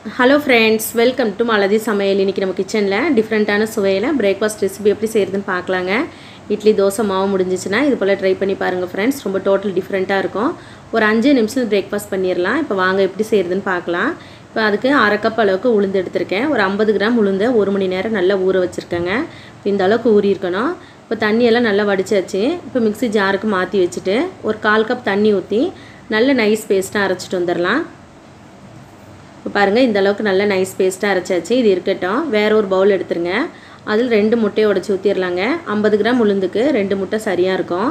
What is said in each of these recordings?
hello friends welcome to Malathi சமையல் இன்றைக்கி நம்ம கிச்சனில் டிஃப்ரெண்ட்டான சுவையில் பிரேக்ஃபாஸ்ட் ரெசிபி எப்படி செய்கிறதுன்னு பார்க்கலாங்க இட்லி தோசை மாவு முடிஞ்சிச்சுன்னா இது போல் ட்ரை பண்ணி பாருங்கள் ஃப்ரெண்ட்ஸ் ரொம்ப டோட்டல் டிஃப்ரெண்ட்டாக இருக்கும் ஒரு அஞ்சு நிமிஷம் பிரேக்ஃபாஸ்ட் பண்ணிடலாம் இப்போ வாங்க எப்படி செய்கிறதுன்னு பார்க்கலாம் இப்போ அதுக்கு அரை கப் அளவுக்கு உளுந்து எடுத்திருக்கேன் ஒரு ஐம்பது கிராம் உளுந்து ஒரு மணி நேரம் நல்லா ஊற வச்சுருக்கேங்க இந்த அளவுக்கு ஊறி இருக்கணும் இப்போ தண்ணியெல்லாம் நல்லா வடிச்சாச்சு இப்போ மிக்ஸி ஜாருக்கு மாற்றி வச்சுட்டு ஒரு கால் கப் தண்ணி ஊற்றி நல்ல நைஸ் பேஸ்ட்டாக அரைச்சிட்டு வந்துடலாம் இப்போ பாருங்கள் இந்த அளவுக்கு நல்ல நைஸ் பேஸ்ட்டாக அரைச்சாச்சு இது இருக்கட்டும் வேற ஒரு பவுல் எடுத்துருங்க அதில் ரெண்டு முட்டையை உடச்சி ஊற்றிடலாங்க ஐம்பது கிராம் உளுந்துக்கு ரெண்டு முட்டை சரியாக இருக்கும்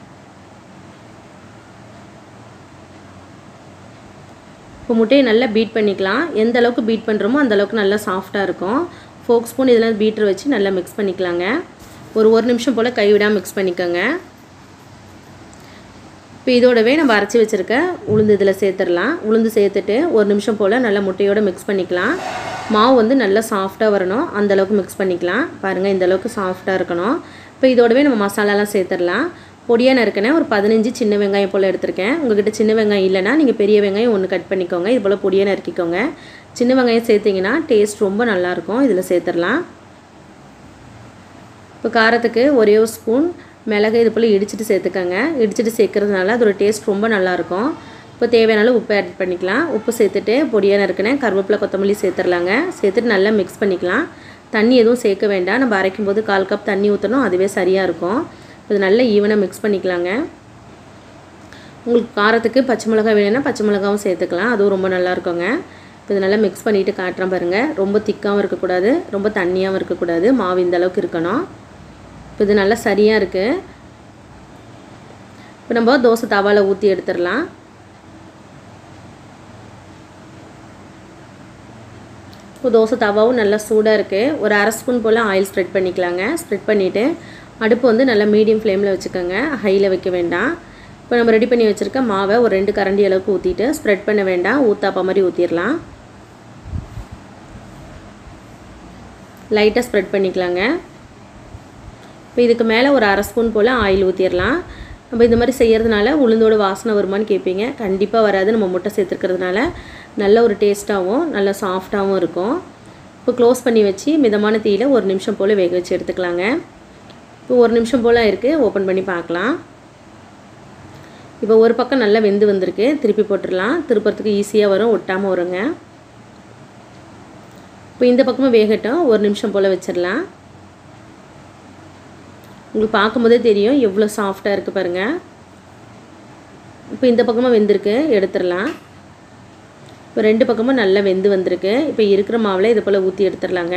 இப்போ முட்டையை நல்லா பீட் பண்ணிக்கலாம் எந்த அளவுக்கு பீட் பண்ணுறோமோ அந்த அளவுக்கு நல்லா சாஃப்டாக இருக்கும் ஃபோக் ஸ்பூன் இதெல்லாம் பீட்டர் வச்சு நல்லா மிக்ஸ் பண்ணிக்கலாங்க ஒரு ஒரு நிமிஷம் போல் கைவிடாமல் மிக்ஸ் பண்ணிக்கோங்க இப்போ இதோடவே நம்ம அரைச்சி வச்சுருக்க உளுந்து இதில் சேர்த்துடலாம் உளுந்து சேர்த்துட்டு ஒரு நிமிஷம் போல் நல்லா முட்டையோடு மிக்ஸ் பண்ணிக்கலாம் மாவு வந்து நல்லா சாஃப்டாக வரணும் அந்தளவுக்கு மிக்ஸ் பண்ணிக்கலாம் பாருங்கள் இந்த அளவுக்கு சாஃப்டாக இருக்கணும் இப்போ இதோடவே நம்ம மசாலாலாம் சேர்த்துடலாம் பொடியாக நறுக்கினேன் ஒரு பதினஞ்சு சின்ன வெங்காயம் போல் எடுத்திருக்கேன் உங்கள்கிட்ட சின்ன வெங்காயம் இல்லைனா நீங்கள் பெரிய வெங்காயம் ஒன்று கட் பண்ணிக்கோங்க இது போல் பொடியாக நறுக்கிக்கோங்க சின்ன வெங்காயம் சேர்த்திங்கன்னா டேஸ்ட் ரொம்ப நல்லாயிருக்கும் இதில் சேர்த்துடலாம் இப்போ காரத்துக்கு ஒரே ஒரு ஸ்பூன் மிளகு இது போல் இடிச்சிட்டு சேர்த்துக்கோங்க இடிச்சிட்டு சேர்க்கறதுனால அதோட டேஸ்ட் ரொம்ப நல்லாயிருக்கும் இப்போ தேவையான உப்பு ஆட் பண்ணிக்கலாம் உப்பு சேர்த்துட்டு பொடியாக நறுக்கினேன் கருவேப்பிலை கொத்தமல்லி சேர்த்துடலாங்க சேர்த்துட்டு நல்லா மிக்ஸ் பண்ணிக்கலாம் தண்ணி எதுவும் சேர்க்க வேண்டாம் நம்ம அரைக்கும் போது கால் கப் தண்ணி ஊற்றணும் அதுவே சரியாக இருக்கும் இது நல்லா ஈவனாக மிக்ஸ் பண்ணிக்கலாங்க உங்களுக்கு காரத்துக்கு பச்சை மிளகாய் வேணும்னா பச்சை மிளகாவும் சேர்த்துக்கலாம் அதுவும் ரொம்ப நல்லா இருக்குங்க இப்போ இது நல்லா மிக்ஸ் பண்ணிவிட்டு காட்டுறேன் பாருங்கள் ரொம்ப திக்காகவும் இருக்கக்கூடாது ரொம்ப தண்ணியாகவும் இருக்கக்கூடாது மாவு இந்த அளவுக்கு இருக்கணும் இப்போ இது நல்லா சரியாக இருக்குது இப்போ நம்ம தோசை தவாவில் ஊற்றி எடுத்துடலாம் இப்போ தோசை தவாவும் நல்லா சூடாக இருக்குது ஒரு அரை ஸ்பூன் போல் ஆயில் ஸ்ப்ரெட் பண்ணிக்கலாங்க ஸ்ப்ரெட் பண்ணிவிட்டு அடுப்பு வந்து நல்லா மீடியம் ஃப்ளேமில் வச்சுக்கோங்க ஹையில் வைக்க வேண்டாம் இப்போ நம்ம ரெடி பண்ணி வச்சுருக்க மாவை ஒரு ரெண்டு கரண்டி அளவுக்கு ஊற்றிட்டு ஸ்ப்ரெட் பண்ண வேண்டாம் ஊத்தாப்பா மாதிரி ஊற்றிடலாம் லைட்டாக ஸ்ப்ரெட் பண்ணிக்கலாங்க இப்போ இதுக்கு மேலே ஒரு அரை ஸ்பூன் போல் ஆயில் ஊற்றிடலாம் நம்ம இந்த மாதிரி செய்கிறதுனால உளுந்தோட வாசனை வருமானு கேட்பீங்க கண்டிப்பாக வராது நம்ம முட்டை சேர்த்துருக்கிறதுனால நல்ல ஒரு டேஸ்ட்டாகவும் நல்ல சாஃப்டாகவும் இருக்கும் இப்போ க்ளோஸ் பண்ணி வச்சு மிதமான தீயில் ஒரு நிமிஷம் போல் வேக வச்சு எடுத்துக்கலாங்க இப்போ ஒரு நிமிஷம் போல் இருக்குது ஓப்பன் பண்ணி பார்க்கலாம் இப்போ ஒரு பக்கம் நல்லா வெந்து வந்திருக்கு திருப்பி போட்டுடலாம் திருப்பறதுக்கு ஈஸியாக வரும் ஒட்டாமல் வருங்க இப்போ இந்த பக்கமும் வேகட்டும் ஒரு நிமிஷம் போல் வச்சிடலாம் உங்களுக்கு பார்க்கும்போதே தெரியும் எவ்வளோ சாஃப்டாக இருக்குது பாருங்கள் இப்போ இந்த பக்கமாக வெந்திருக்கு எடுத்துடலாம் இப்போ ரெண்டு பக்கமும் நல்லா வெந்து வந்திருக்கு இப்போ இருக்கிற மாவில் இது போல் ஊற்றி எடுத்துடலாங்க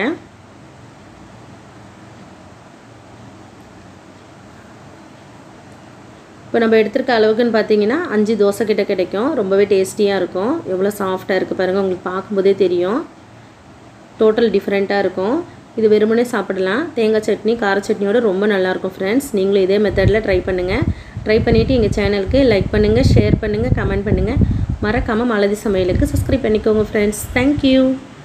இப்போ நம்ம எடுத்துருக்க அளவுக்குன்னு பார்த்தீங்கன்னா அஞ்சு தோசை கிட்ட கிடைக்கும் ரொம்பவே டேஸ்டியாக இருக்கும் எவ்வளோ சாஃப்டாக இருக்குது பாருங்கள் உங்களுக்கு பார்க்கும்போதே தெரியும் டோட்டல் டிஃப்ரெண்ட்டாக இருக்கும் இது வெறுமனே சாப்பிடலாம் தேங்காய் சட்னி கார சட்னியோட ரொம்ப நல்லாயிருக்கும் ஃப்ரெண்ட்ஸ் நீங்களும் இதே மெத்தடில் ட்ரை பண்ணுங்கள் ட்ரை பண்ணிவிட்டு எங்கள் சேனலுக்கு லைக் பண்ணுங்கள் ஷேர் பண்ணுங்கள் கமெண்ட் பண்ணுங்கள் மறக்காமல் மலதி சமையலுக்கு சப்ஸ்கிரைப் பண்ணிக்கோங்க ஃப்ரெண்ட்ஸ் தேங்க்யூ